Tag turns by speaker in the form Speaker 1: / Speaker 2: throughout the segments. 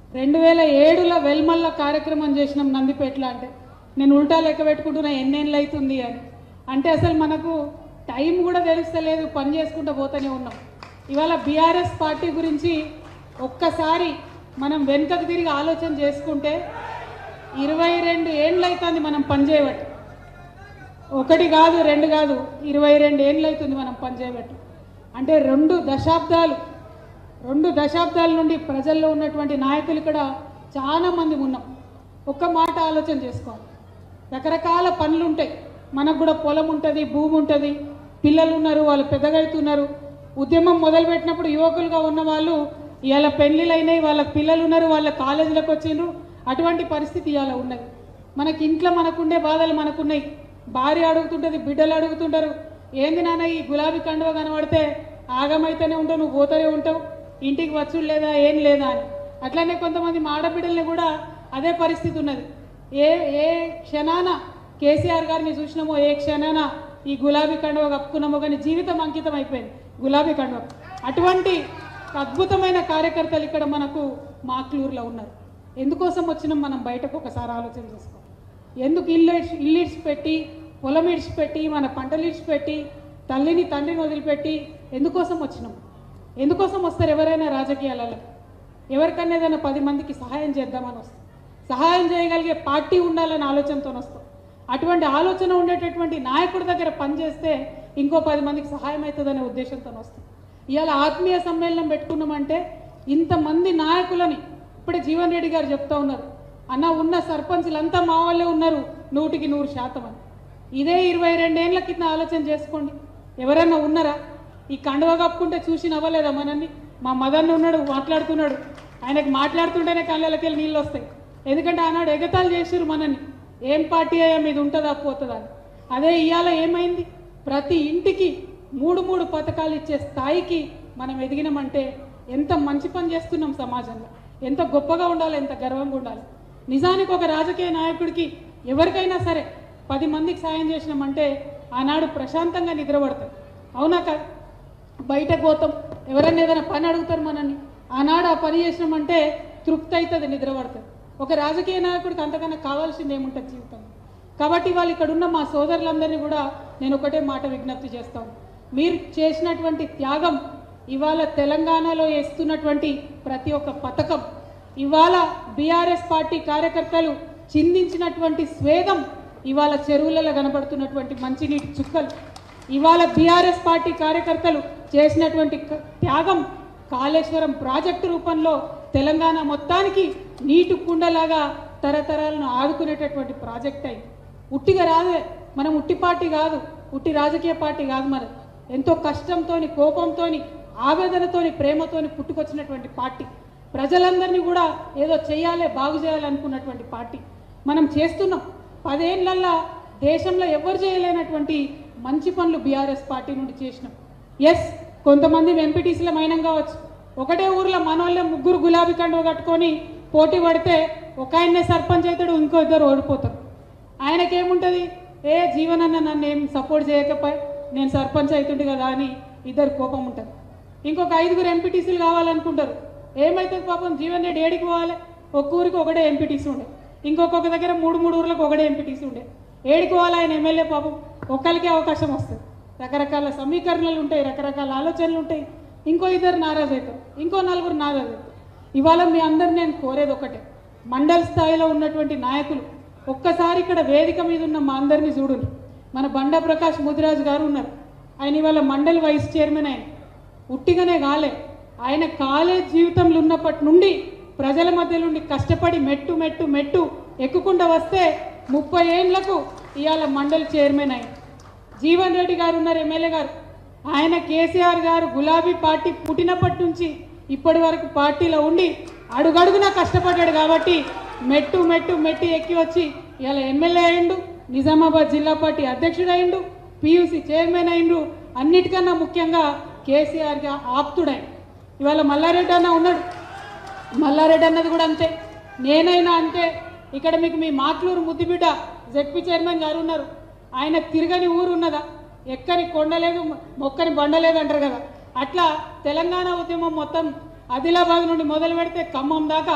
Speaker 1: రెండు వేల ఏడులో వెల్మల్ల కార్యక్రమం చేసినాం నందిపేటలో అంటే నేను ఉల్టా లెక్క పెట్టుకుంటున్నా ఎన్నేళ్ళు అవుతుంది అని అంటే అసలు మనకు టైం కూడా తెలుస్తలేదు పని చేసుకుంటూ పోతూనే ఉన్నాం ఇవాళ బీఆర్ఎస్ పార్టీ గురించి ఒక్కసారి మనం వెనుకకు తిరిగి ఆలోచన చేసుకుంటే ఇరవై రెండు ఏండ్లు అవుతుంది మనం పనిచేయబట్టి ఒకటి కాదు రెండు కాదు ఇరవై రెండు ఏండ్లు అవుతుంది మనం పనిచేయబట్టి అంటే రెండు దశాబ్దాలు రెండు దశాబ్దాల నుండి ప్రజల్లో ఉన్నటువంటి నాయకులు ఇక్కడ చాలా మంది ఉన్నాం ఒక్క మాట ఆలోచన చేసుకోవాలి రకరకాల పనులు ఉంటాయి మనకు కూడా పొలం ఉంటుంది భూమి ఉంటుంది పిల్లలు ఉన్నారు వాళ్ళు పెద్దగా అవుతున్నారు ఉద్యమం మొదలుపెట్టినప్పుడు యువకులుగా ఉన్న వాళ్ళు ఇవాళ పెళ్ళిళ్ళు అయినాయి వాళ్ళ పిల్లలు ఉన్నారు వాళ్ళ కాలేజీలకు వచ్చిండ్రు అటువంటి పరిస్థితి ఇవాళ ఉన్నది మనకి ఇంట్లో మనకుండే బాధలు మనకున్నాయి భార్య అడుగుతుంటుంది బిడ్డలు అడుగుతుంటారు ఏంది నాన్న ఈ గులాబీ కండువ కనబడితే ఆగమైతేనే ఉంటావు నువ్వు పోతూనే ఉంటావు ఇంటికి వచ్చుడు లేదా ఏం లేదా అని అట్లనే కొంతమంది మా ఆడబిడ్డల్ని కూడా అదే పరిస్థితి ఉన్నది ఏ ఏ క్షణాన కేసీఆర్ గారిని చూసినామో ఏ క్షణాన ఈ గులాబీ కండువ కప్పుకున్నామో కానీ జీవితం అంకితం అయిపోయింది గులాబీ కండువ అటువంటి అద్భుతమైన కార్యకర్తలు ఇక్కడ మనకు మాక్లూరులో ఉన్నారు ఎందుకోసం వచ్చినాం మనం బయటకు ఒకసారి ఆలోచన చేసుకోవాలి ఎందుకు ఇల్లు ఇడ్చి- ఇల్లు ఇడిచిపెట్టి పొలం ఇడిచిపెట్టి మన పంటలు ఇడిచిపెట్టి తల్లిని తండ్రిని వదిలిపెట్టి ఎందుకోసం వచ్చినాం ఎందుకోసం వస్తారు ఎవరైనా రాజకీయాలలో ఎవరికన్నా ఏదైనా పది మందికి సహాయం చేద్దామని వస్తాం సహాయం చేయగలిగే పార్టీ ఉండాలని ఆలోచనతో వస్తాం అటువంటి ఆలోచన ఉండేటటువంటి నాయకుడి దగ్గర పనిచేస్తే ఇంకో పది మందికి సహాయం అవుతుందనే ఉద్దేశంతో వస్తాం ఇవాళ ఆత్మీయ సమ్మేళనం పెట్టుకున్నామంటే ఇంతమంది నాయకులని ఇప్పుడే జీవన్ రెడ్డి గారు చెప్తా ఉన్నారు అన్న ఉన్న సర్పంచులంతా మా వాళ్ళే ఉన్నారు నూటికి నూరు శాతం అని ఇదే ఇరవై రెండేళ్ల కింద ఆలోచన చేసుకోండి ఎవరన్నా ఉన్నారా ఈ కండువ కప్పుకుంటే చూసి నవ్వలేదా మనల్ని మా మదన్ ఉన్నాడు మాట్లాడుతున్నాడు ఆయనకు మాట్లాడుతుంటేనే కళ్ళకి వెళ్ళి నీళ్ళు వస్తాయి ఎందుకంటే ఆనాడు ఎగతాలు చేసిరు మనల్ని ఏం పార్టీ అయ్యా మీద ఉంటుందా పోతుందా అని అదే ఇవాళ ఏమైంది ప్రతి ఇంటికి మూడు మూడు పథకాలు ఇచ్చే స్థాయికి మనం ఎదిగినామంటే ఎంత మంచి పని చేస్తున్నాం సమాజంలో ఎంత గొప్పగా ఉండాలి ఎంత గర్వంగా ఉండాలి నిజానికి ఒక రాజకీయ నాయకుడికి ఎవరికైనా సరే పది మందికి సాయం చేసినామంటే ఆనాడు ప్రశాంతంగా నిద్రపడతాం అవునా కాదు బయటకు పోతాం ఎవరైనా ఏదైనా పని అడుగుతారు మనల్ని ఆనాడు ఆ పని చేసినామంటే తృప్తి అవుతుంది నిద్ర పడుతుంది ఒక రాజకీయ నాయకుడికి అంతకన్నా కావాల్సింది ఏముంటుంది జీవితంలో కాబట్టి వాళ్ళు ఇక్కడ ఉన్న మా సోదరులందరినీ కూడా నేను ఒకటే మాట విజ్ఞప్తి చేస్తాను మీరు చేసినటువంటి త్యాగం ఇవాళ తెలంగాణలో వేస్తున్నటువంటి ప్రతి ఒక్క పథకం ఇవాళ బీఆర్ఎస్ పార్టీ కార్యకర్తలు చిందించినటువంటి స్వేదం ఇవాళ చెరువులలో కనబడుతున్నటువంటి మంచినీటి చుక్కలు ఇవాళ బీఆర్ఎస్ పార్టీ కార్యకర్తలు చేసినటువంటి క- త్యాగం కాళేశ్వరం ప్రాజెక్టు రూపంలో తెలంగాణ మొత్తానికి నీటి కుండలాగా తరతరాలను ఆదుకునేటటువంటి ప్రాజెక్ట్ అయింది ఉట్టిగా రాదే మనం ఉట్టి పార్టీ కాదు ఉట్టి రాజకీయ పార్టీ కాదు మరి ఎంతో కష్టంతోని కోపంతోని ఆవేదనతోని ప్రేమతోని పుట్టుకొచ్చినటువంటి పార్టీ ప్రజలందరినీ కూడా ఏదో చేయాలి బాగు చేయాలనుకున్నటువంటి పార్టీ మనం చేస్తున్నాం పదేళ్లల్లా దేశంలో ఎవరు చేయలేనటువంటి మంచి పనులు బీఆర్ఎస్ పార్టీ నుండి చేసినాం ఎస్ కొంతమంది ఎంపీటీసీల మైనం కావచ్చు ఒకటే ఊర్లో మనోళ్ళే ముగ్గురు గులాబీ కండువ కట్టుకొని పోటీ పడితే ఒక ఆయన్నే సర్పంచ్ అవుతాడు ఇంకో ఇద్దరు ఓడిపోతారు ఆయనకేముంటుంది ఏ జీవనన్న నన్ను ఏం సపోర్ట్ చేయకపోయి నేను సర్పంచ్ అవుతుండే కదా అని ఇద్దరు కోపం ఉంటుంది ఇంకొక ఐదుగురు ఎంపీటీసీలు కావాలనుకుంటారు ఏమవుతుంది పాపం జీవన్ రెడ్డి ఏడికి పోవాలి ఒక్క ఊరికి ఒకటే ఎంపీటీసీ ఉండే ఇంకొక దగ్గర మూడు మూడు ఊర్లకు ఒకటే ఎంపీటీసీ ఉండే ఏడికి పోవాలి ఆయన ఎమ్మెల్యే పాపం ఒక్కరికే అవకాశం వస్తుంది రకరకాల సమీకరణలు ఉంటాయి రకరకాల ఆలోచనలు ఉంటాయి ఇంకో ఇద్దరు నారాజు అవుతారు ఇంకో నలుగురు నారాజు అవుతారు ఇవాళ మీ అందరు నేను కోరేది ఒకటే మండల్ స్థాయిలో ఉన్నటువంటి నాయకులు ఒక్కసారి ఇక్కడ వేదిక మీద ఉన్న మా అందరినీ చూడండి మన బండా ప్రకాష్ ముదిరాజు గారు ఉన్నారు ఆయన ఇవాళ మండల్ వైస్ చైర్మన్ ఆయన ఉట్టిగానే కాలే ఆయన కాలేజ్ జీవితంలో ఉన్నప్పటి నుండి ప్రజల మధ్య నుండి కష్టపడి మెట్టు మెట్టు మెట్టు ఎక్కుకుండా వస్తే ముప్పై ఏళ్లకు ఇవాళ మండలి చైర్మన్ ఆయన జీవన్ రెడ్డి గారు ఉన్నారు ఎమ్మెల్యే గారు ఆయన కేసీఆర్ గారు గులాబీ పార్టీ పుట్టినప్పటి నుంచి ఇప్పటి వరకు పార్టీలో ఉండి అడుగడుగునా కష్టపడ్డాడు కాబట్టి మెట్టు మెట్టు మెట్టు ఎక్కి వచ్చి ఇలా ఎమ్మెల్యే అయిండు నిజామాబాద్ జిల్లా పార్టీ అధ్యక్షుడు అయిండు పియూసీ చైర్మన్ అయిండు అన్నిటికన్నా ముఖ్యంగా కేసీఆర్గా ఆప్తుడై ఇవాళ మల్లారెడ్డి అన్న ఉన్నాడు మల్లారెడ్డి అన్నది కూడా అంతే నేనైనా అంతే ఇక్కడ మీకు మీ మాట్లూరు ముద్దుబిడ్డ జెడ్పీ చైర్మన్ గారు ఉన్నారు ఆయన తిరగని ఊరు ఉన్నదా ఎక్కని కొండలేదు మొక్కని బండలేదు అంటారు కదా అట్లా తెలంగాణ ఉద్యమం మొత్తం ఆదిలాబాద్ నుండి మొదలు పెడితే ఖమ్మం దాకా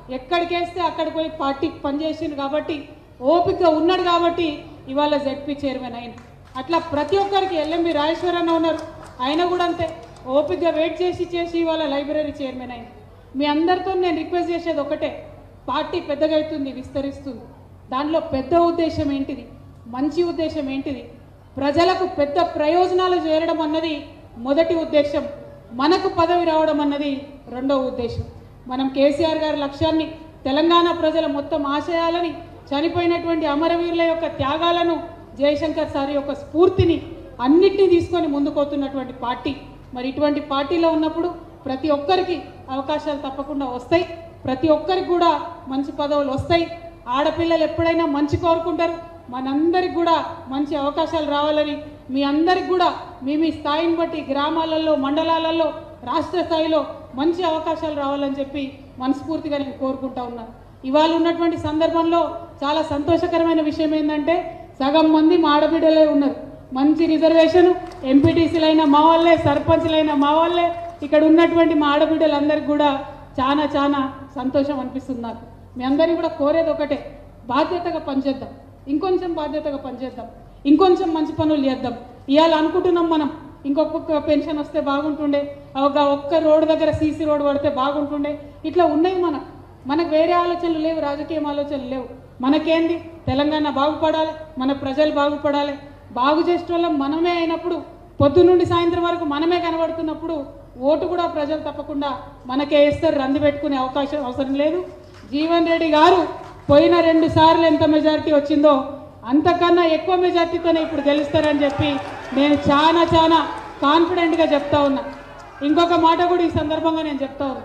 Speaker 1: ఎక్కడికేస్తే అక్కడికి పోయి పార్టీకి పనిచేసిండు కాబట్టి ఓపిక ఉన్నాడు కాబట్టి ఇవాళ జెడ్పీ చైర్మన్ అయింది అట్లా ప్రతి ఒక్కరికి ఎల్ఎంబి రాజేశ్వరన్న ఉన్నారు ఆయన కూడా అంతే ఓపికగా వెయిట్ చేసి చేసి ఇవాళ లైబ్రరీ చైర్మన్ అయింది మీ అందరితో నేను రిక్వెస్ట్ చేసేది ఒకటే పార్టీ పెద్దగా అవుతుంది విస్తరిస్తుంది దానిలో పెద్ద ఉద్దేశం ఏంటిది మంచి ఉద్దేశం ఏంటిది ప్రజలకు పెద్ద ప్రయోజనాలు చేరడం అన్నది మొదటి ఉద్దేశం మనకు పదవి రావడం అన్నది రెండవ ఉద్దేశం మనం కేసీఆర్ గారి లక్ష్యాన్ని తెలంగాణ ప్రజల మొత్తం ఆశయాలని చనిపోయినటువంటి అమరవీరుల యొక్క త్యాగాలను జయశంకర్ సార్ యొక్క స్ఫూర్తిని అన్నిటినీ తీసుకొని ముందుకోతున్నటువంటి పార్టీ మరి ఇటువంటి పార్టీలో ఉన్నప్పుడు ప్రతి ఒక్కరికి అవకాశాలు తప్పకుండా వస్తాయి ప్రతి ఒక్కరికి కూడా మంచి పదవులు వస్తాయి ఆడపిల్లలు ఎప్పుడైనా మంచి కోరుకుంటారు మనందరికి కూడా మంచి అవకాశాలు రావాలని మీ అందరికి కూడా మీ మీ స్థాయిని బట్టి గ్రామాలలో మండలాలలో రాష్ట్ర స్థాయిలో మంచి అవకాశాలు రావాలని చెప్పి మనస్ఫూర్తిగా నేను కోరుకుంటా ఉన్నాను ఇవాళ ఉన్నటువంటి సందర్భంలో చాలా సంతోషకరమైన విషయం ఏంటంటే సగం మంది మా ఆడబిడ్డలే ఉన్నారు మంచి రిజర్వేషన్ ఎంపీటీసీలైన మా వాళ్ళే సర్పంచ్లైన మా వాళ్ళే ఇక్కడ ఉన్నటువంటి మా ఆడబిడ్డలందరికీ కూడా చాలా చాలా సంతోషం అనిపిస్తుంది నాకు మీ అందరినీ కూడా కోరేది ఒకటే బాధ్యతగా పనిచేద్దాం ఇంకొంచెం బాధ్యతగా పనిచేద్దాం ఇంకొంచెం మంచి పనులు చేద్దాం ఇవాళ అనుకుంటున్నాం మనం ఇంకొక పెన్షన్ వస్తే బాగుంటుండే ఒక ఒక్క రోడ్డు దగ్గర సీసీ రోడ్ పడితే బాగుంటుండే ఇట్లా ఉన్నాయి మనకు మనకు వేరే ఆలోచనలు లేవు రాజకీయం ఆలోచనలు లేవు మనకేంది తెలంగాణ బాగుపడాలి మన ప్రజలు బాగుపడాలి బాగు చేసిన వాళ్ళం మనమే అయినప్పుడు పొద్దు నుండి సాయంత్రం వరకు మనమే కనబడుతున్నప్పుడు ఓటు కూడా ప్రజలు తప్పకుండా మనకే ఇస్తారు రంది పెట్టుకునే అవకాశం అవసరం లేదు జీవన్ రెడ్డి గారు పోయిన రెండు సార్లు ఎంత మెజారిటీ వచ్చిందో అంతకన్నా ఎక్కువ మెజార్టీతోనే ఇప్పుడు గెలుస్తారని చెప్పి నేను చాలా చాలా కాన్ఫిడెంట్గా చెప్తా ఉన్నా ఇంకొక మాట కూడా ఈ సందర్భంగా నేను చెప్తా ఉన్నా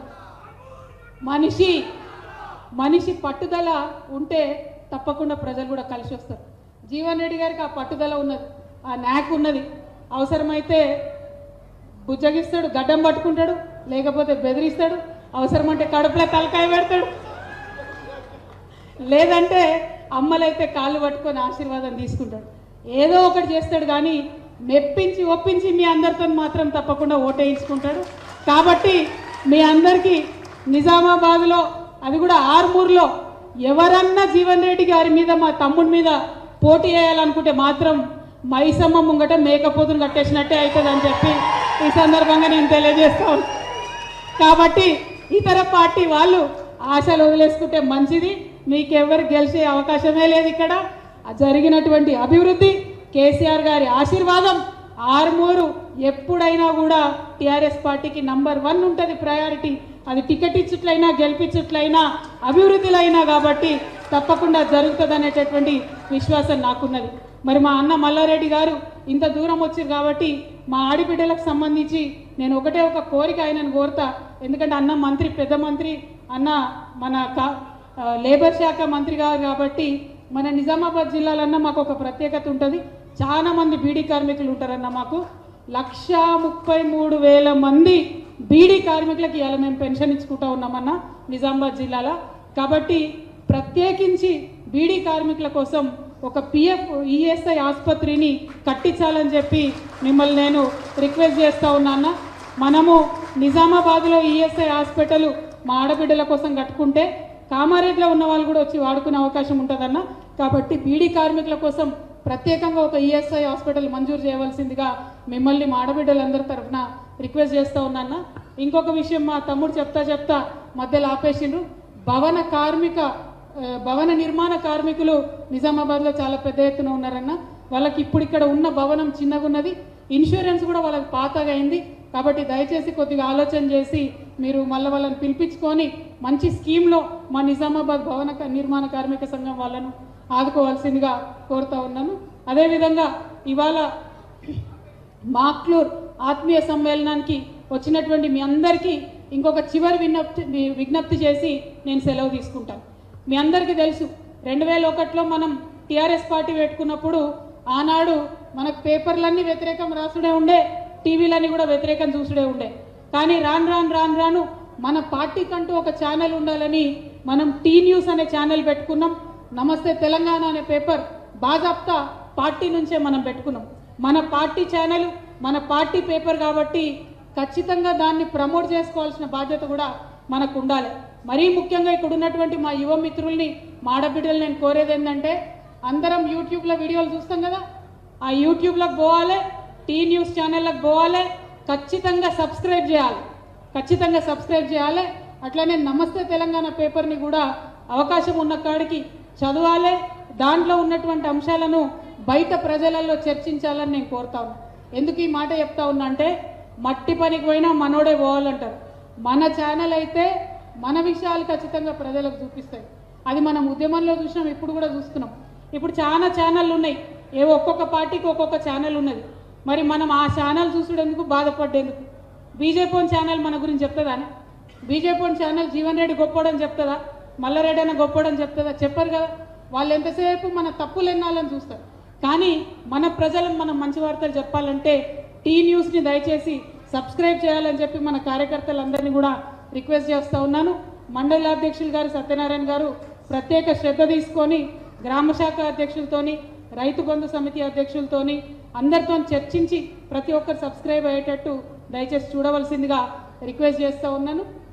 Speaker 1: మనిషి మనిషి పట్టుదల ఉంటే తప్పకుండా ప్రజలు కూడా కలిసి వస్తారు జీవన్ రెడ్డి గారికి ఆ పట్టుదల ఉన్నది ఆ నాక్ ఉన్నది అవసరమైతే బుజ్జగిస్తాడు గడ్డం పట్టుకుంటాడు లేకపోతే బెదిరిస్తాడు అవసరమంటే కడుపులో తలకాయ పెడతాడు లేదంటే అమ్మలైతే కాళ్ళు పట్టుకొని ఆశీర్వాదం తీసుకుంటాడు ఏదో ఒకటి చేస్తాడు కానీ మెప్పించి ఒప్పించి మీ అందరితో మాత్రం తప్పకుండా ఓటేయించుకుంటాడు కాబట్టి మీ అందరికీ నిజామాబాద్లో అది కూడా ఆర్మూర్లో ఎవరన్నా జీవన్ రెడ్డి గారి మీద మా తమ్ముడి మీద పోటీ చేయాలనుకుంటే మాత్రం మైసమ్మ ముంగట మేకపోతును కట్టేసినట్టే అవుతుంది అని చెప్పి ఈ సందర్భంగా నేను తెలియజేస్తాను కాబట్టి ఇతర పార్టీ వాళ్ళు ఆశలు వదిలేసుకుంటే మంచిది మీకెవ్వరు గెలిచే అవకాశమే లేదు ఇక్కడ ఆ జరిగినటువంటి అభివృద్ధి కేసీఆర్ గారి ఆశీర్వాదం ఆర్మూరు ఎప్పుడైనా కూడా టీఆర్ఎస్ పార్టీకి నంబర్ వన్ ఉంటుంది ప్రయారిటీ అది టికెట్ ఇచ్చుట్లయినా గెలిపించుట్లయినా అభివృద్ధిలో అయినా కాబట్టి తప్పకుండా జరుగుతుంది అనేటటువంటి విశ్వాసం నాకున్నది మరి మా అన్న మల్లారెడ్డి గారు ఇంత దూరం వచ్చారు కాబట్టి మా ఆడిబిడ్డలకు సంబంధించి నేను ఒకటే ఒక కోరిక ఆయనను కోరుతా ఎందుకంటే అన్న మంత్రి పెద్ద మంత్రి అన్న మన కా ఆ, లేబర్ శాఖ మంత్రి గారు కాబట్టి మన నిజామాబాద్ జిల్లాలన్నా మాకు ఒక ప్రత్యేకత ఉంటుంది చాలా మంది బీడీ కార్మికులు ఉంటారన్న మాకు లక్ష ముప్పై మూడు వేల మంది బీడీ కార్మికులకి ఇవాళ మేము పెన్షన్ ఇచ్చుకుంటా ఉన్నామన్న నిజామాబాద్ జిల్లాలో కాబట్టి ప్రత్యేకించి బీడీ కార్మికుల కోసం ఒక పిఎఫ్ ఈఎస్ఐ ఆసుపత్రిని కట్టించాలని చెప్పి మిమ్మల్ని నేను రిక్వెస్ట్ చేస్తా ఉన్నాను మనము నిజామాబాద్లో ఈఎస్ఐ హాస్పిటల్ మా ఆడబిడ్డల కోసం కట్టుకుంటే కామారెడ్డిలో ఉన్న వాళ్ళు కూడా వచ్చి వాడుకునే అవకాశం ఉంటుందన్న కాబట్టి బీడీ కార్మికుల కోసం ప్రత్యేకంగా ఒక ఈఎస్ఐ హాస్పిటల్ మంజూరు చేయవలసిందిగా మిమ్మల్ని మా ఆడబిడ్డలందరి తరఫున రిక్వెస్ట్ చేస్తా ఉన్నాన్న ఇంకొక విషయం మా తమ్ముడు చెప్తా చెప్తా మధ్యలో ఆపేసిండ్రు భవన కార్మిక ఆ, భవన నిర్మాణ కార్మికులు నిజామాబాద్లో చాలా పెద్ద ఎత్తున ఉన్నారన్న వాళ్ళకి ఇప్పుడు ఇక్కడ ఉన్న భవనం చిన్నగా ఉన్నది ఇన్సూరెన్స్ కూడా వాళ్ళకి పాతగా అయింది కాబట్టి దయచేసి కొద్దిగా ఆలోచన చేసి మీరు మళ్ళీ వాళ్ళని పిలిపించుకొని మంచి స్కీమ్లో మా నిజామాబాద్ భవన క- నిర్మాణ కార్మిక సంఘం వాళ్ళను ఆదుకోవాల్సిందిగా కోరుతా ఉన్నాను అదేవిధంగా ఇవాళ మాక్లూర్ ఆత్మీయ సమ్మేళనానికి వచ్చినటువంటి మీ అందరికీ ఇంకొక చివరి విజ్ఞప్తి విజ్ఞప్తి చేసి నేను సెలవు తీసుకుంటాను మీ అందరికీ తెలుసు రెండు వేల ఒకటిలో మనం టీఆర్ఎస్ పార్టీ పెట్టుకున్నప్పుడు ఆనాడు మనకు పేపర్లన్నీ వ్యతిరేకం రాసుడే ఉండే టీవీలన్నీ కూడా వ్యతిరేకం చూసుడే ఉండే కానీ రాను రాను రాను రాను మన పార్టీకంటూ ఒక ఛానల్ ఉండాలని మనం టీ న్యూస్ అనే ఛానల్ పెట్టుకున్నాం నమస్తే తెలంగాణ అనే పేపర్ బాజాప్తా పార్టీ నుంచే మనం పెట్టుకున్నాం మన పార్టీ ఛానల్ మన పార్టీ పేపర్ కాబట్టి ఖచ్చితంగా దాన్ని ప్రమోట్ చేసుకోవాల్సిన బాధ్యత కూడా మనకు ఉండాలి మరీ ముఖ్యంగా ఇక్కడ ఉన్నటువంటి మా యువ మిత్రుల్ని మా ఆడబిడ్డలు నేను కోరేది ఏంటంటే అందరం యూట్యూబ్లో వీడియోలు చూస్తాం కదా ఆ యూట్యూబ్లోకి పోవాలి టీ న్యూస్ ఛానళ్ళకి పోవాలి ఖచ్చితంగా సబ్స్క్రైబ్ చేయాలి ఖచ్చితంగా సబ్స్క్రైబ్ చేయాలి అట్లనే నమస్తే తెలంగాణ పేపర్ని కూడా అవకాశం ఉన్న కాడికి చదవాలి దాంట్లో ఉన్నటువంటి అంశాలను బయట ప్రజలలో చర్చించాలని నేను కోరుతా ఉన్నా ఎందుకు ఈ మాట చెప్తా ఉన్నా అంటే మట్టి పనికి పోయినా మనోడే పోవాలంటారు మన ఛానల్ అయితే మన విషయాలు ఖచ్చితంగా ప్రజలకు చూపిస్తాయి అది మనం ఉద్యమంలో చూసినాం ఇప్పుడు కూడా చూస్తున్నాం ఇప్పుడు చాలా ఛానళ్ళు ఉన్నాయి ఏ ఒక్కొక్క పార్టీకి ఒక్కొక్క ఛానల్ ఉన్నది మరి మనం ఆ ఛానల్ చూసుడేందుకు బాధపడేందుకు బీజేపీ ఛానల్ మన గురించి చెప్తుందా బీజేపీ ఛానల్ జీవన్ రెడ్డి గొప్పోడని చెప్తుందా మల్లారెడ్డి అన్న గొప్పోడని చెప్తుందా చెప్పరు కదా వాళ్ళు ఎంతసేపు మన తప్పులు ఎన్నాలని చూస్తారు కానీ మన ప్రజలకు మనం మంచి వార్తలు చెప్పాలంటే టీ న్యూస్ని దయచేసి సబ్స్క్రైబ్ చేయాలని చెప్పి మన కార్యకర్తలందరినీ కూడా రిక్వెస్ట్ చేస్తూ ఉన్నాను మండల అధ్యక్షులు గారు సత్యనారాయణ గారు ప్రత్యేక శ్రద్ధ తీసుకొని గ్రామ శాఖ అధ్యక్షులతోని రైతు బంధు సమితి అధ్యక్షులతోని అందరితో చర్చించి ప్రతి ఒక్కరు సబ్స్క్రైబ్ అయ్యేటట్టు దయచేసి చూడవలసిందిగా రిక్వెస్ట్ చేస్తూ ఉన్నాను